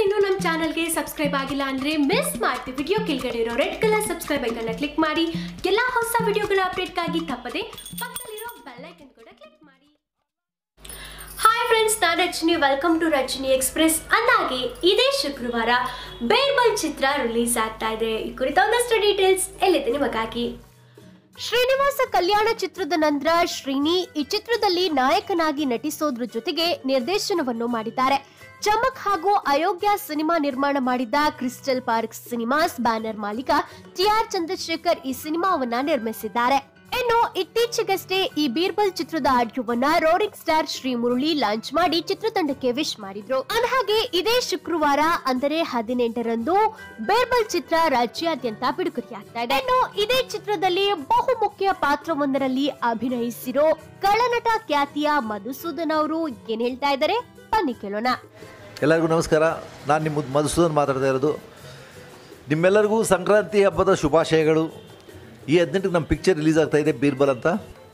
ನೀವಿನ್ನೂ ನಮ್ಮ ಚಾನಲ್ಗೆ ಸಬ್ಸ್ಕ್ರೈಬ್ ಆಗಿಲ್ಲ ಅಂದ್ರೆ ಮಿಸ್ ಮಾಡ್ತಿ ವಿಡಿಯೋ ಕೆಳಗಡೆ ಇರೋ ರೆಡ್ ಕಲರ್ ಸಬ್ಸ್ಕ್ರೈಬ್ ಐಕನ್ನ ಕ್ಲಿಕ್ ಮಾಡಿ ಎಲ್ಲ ಹೊಸ ವಿಡಿಯೋಗಳ ಅಪ್ಡೇಟ್ಗಾಗಿ ತಪ್ಪದೆ ಪಕ್ಕದಲ್ಲಿರೋ ಬೆಲ್ ಐಕನ್ ಕೂಡ ಕ್ಲಿಕ್ ಮಾಡಿ ಹಾಯ್ ಫ್ರೆಂಡ್ಸ್ ನಾನು Rajani welcome to Rajani express ಅಂದಾಗೆ ಇದೇ ಶುಕ್ರವಾರ ಬೇರ್ಬಲ್ ಚಿತ್ರ ರಿಲೀಸ್ ಆಗ್ತಾ ಇದೆ ಈ ಕುರಿತ ಒಂದಷ್ಟು ಡೀಟೇಲ್ಸ್ ಎಲ್ಲಿದೆ ನಿಮಗಾಗಿ ಶ್ರೀನಿವಾಸ ಕಲ್ಯಾಣ ಚಿತ್ರದ ನಂತರ ಶ್ರೀನಿ ಈ ಚಿತ್ರದಲ್ಲಿ ನಾಯಕನಾಗಿ ನಟಿಸೋದ್ರ ಜೊತೆಗೆ ನಿರ್ದೇಶನವನ್ನು ಮಾಡಿದ್ದಾರೆ ಚಮಕ್ ಹಾಗೂ ಅಯೋಗ್ಯ ಸಿನಿಮಾ ನಿರ್ಮಾಣ ಮಾಡಿದ್ದ ಕ್ರಿಸ್ಟಲ್ ಪಾರ್ಕ್ ಸಿನಿಮಾಸ್ ಬ್ಯಾನರ್ ಮಾಲೀಕ ಟಿ ಆರ್ ಚಂದ್ರಶೇಖರ್ ಈ ಸಿನಿಮಾವನ್ನ ನಿರ್ಮಿಸಿದ್ದಾರೆ ಇನ್ನು ಇತ್ತೀಚೆಗಷ್ಟೇ ಈ ಬೀರ್ಬಲ್ ಚಿತ್ರದ ಆಡಿಯೋವನ್ನ roaring star Shri Murali launch ಮಾಡಿ ಚಿತ್ರತಂಡಕ್ಕೆ ವಿಶ್ ಮಾಡಿದ್ರು ಅಂದಹಾಗೆ ಇದೇ ಶುಕ್ರವಾರ ಅಂದರೆ ಹದಿನೆಂಟರಂದು ಬೇರ್ಬಲ್ ಚಿತ್ರ ರಾಜ್ಯಾದ್ಯಂತ ಬಿಡುಗಡೆಯಾಗ್ತಾ ಇದೆ ಇನ್ನು ಇದೇ ಚಿತ್ರದಲ್ಲಿ ಬಹುಮುಖ್ಯ ಪಾತ್ರವೊಂದರಲ್ಲಿ ಅಭಿನಯಿಸಿರೋ ಕಳನಟ ಖ್ಯಾತಿಯ ಮಧುಸೂದನ್ ಅವರು ಏನ್ ಹೇಳ್ತಾ ಇದ್ದಾರೆ ಬನ್ನಿ ಕೇಳೋಣ ಎಲ್ಲರಿಗೂ ನಮಸ್ಕಾರ ನಾನು ನಿಮ್ಮ ಮಧುಸೂದನ್ ಮಾತಾಡ್ತಾ ಇರೋದು ನಿಮ್ಮೆಲ್ಲರಿಗೂ ಸಂಕ್ರಾಂತಿ ಹಬ್ಬದ ಶುಭಾಶಯಗಳು ಈ ಹದಿನೆಂಟಕ್ಕೆ ನಮ್ಮ ಪಿಕ್ಚರ್ ರಿಲೀಸ್ ಆಗ್ತಾ ಇದೆ ಬೀರ್ಬಲ್ ಅಂತ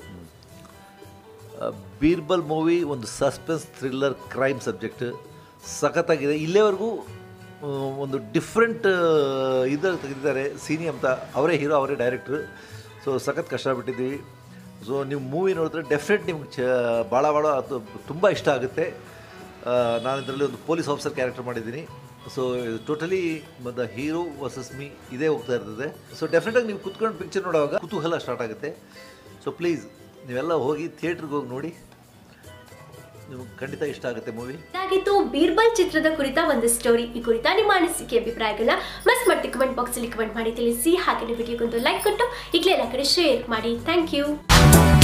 ಆ, ಬೀರ್ಬಲ್ ಮೂವಿ ಒಂದು ಸಸ್ಪೆನ್ಸ್ ಥ್ರಿಲ್ಲರ್ ಕ್ರೈಮ್ ಸಬ್ಜೆಕ್ಟ್ ಸಖತ್ತಾಗಿದೆ ಇಲ್ಲಿವರೆಗೂ ಆ, ಒಂದು ಡಿಫ್ರೆಂಟ್ ಇದ್ರಲ್ಲಿ ತೆಗೆದಿದ್ದಾರೆ ಸೀನಿ ಅಂತ ಅವರೇ ಹೀರೋ ಅವರೇ ಡೈರೆಕ್ಟ್ರು ಸೊ ಸಖತ್ ಕಷ್ಟಪಟ್ಟಿದ್ದೀವಿ ಸೊ ನೀವು ಮೂವಿ ನೋಡಿದ್ರೆ ಡೆಫಿನೆಟ್ ನಿಮ್ಗೆ ಚ ಭಾಳ ಭಾಳ ಅದು ತುಂಬ ಇಷ್ಟ ಆಗುತ್ತೆ ಆ, ನಾನು ಇದರಲ್ಲಿ ಒಂದು ಪೊಲೀಸ್ ಆಫೀಸರ್ ಕ್ಯಾರೆಕ್ಟರ್ ಮಾಡಿದ್ದೀನಿ so totally the hero versus me ಇದೇ ಹೋಗ್ತಾ ಇರ್ತದೆ ಸೊ ಡೆಫಿನೆಟಾಗಿ ನೀವು ಕುತ್ಕೊಂಡು ಪಿಕ್ಚರ್ ನೋಡುವಾಗ ಕುತೂಹಲ ಸ್ಟಾರ್ಟ್ ಆಗುತ್ತೆ ಸೊ ಪ್ಲೀಸ್ ನೀವೆಲ್ಲ ಹೋಗಿ ಥಿಯೇಟ್ರಿಗೆ ಹೋಗಿ ನೋಡಿ ನಿಮ್ಗೆ ಖಂಡಿತ ಇಷ್ಟ ಆಗುತ್ತೆ ಮೂವಿ ಇದಾಗಿತ್ತು ಬೀರ್ಬಲ್ ಚಿತ್ರದ ಕುರಿತ ಒಂದು ಸ್ಟೋರಿ ಈ ಕುರಿತ ನಿಮ್ಮ ಅನಿಸಿಕೆ ಅಭಿಪ್ರಾಯಗಳನ್ನ ಮಸ್ ಮಾಡಿ ಕಮೆಂಟ್ ಬಾಕ್ಸ್ ಅಲ್ಲಿ ಕಮೆಂಟ್ ಮಾಡಿ ತಿಳಿಸಿ ಹಾಗೆ ವಿಡಿಯೋಗೊಂದು ಲೈಕ್ ಕೊಟ್ಟು ಈಗಲೇ ಎಲ್ಲ ಕಡೆ ಶೇರ್ ಮಾಡಿ ಥ್ಯಾಂಕ್ ಯು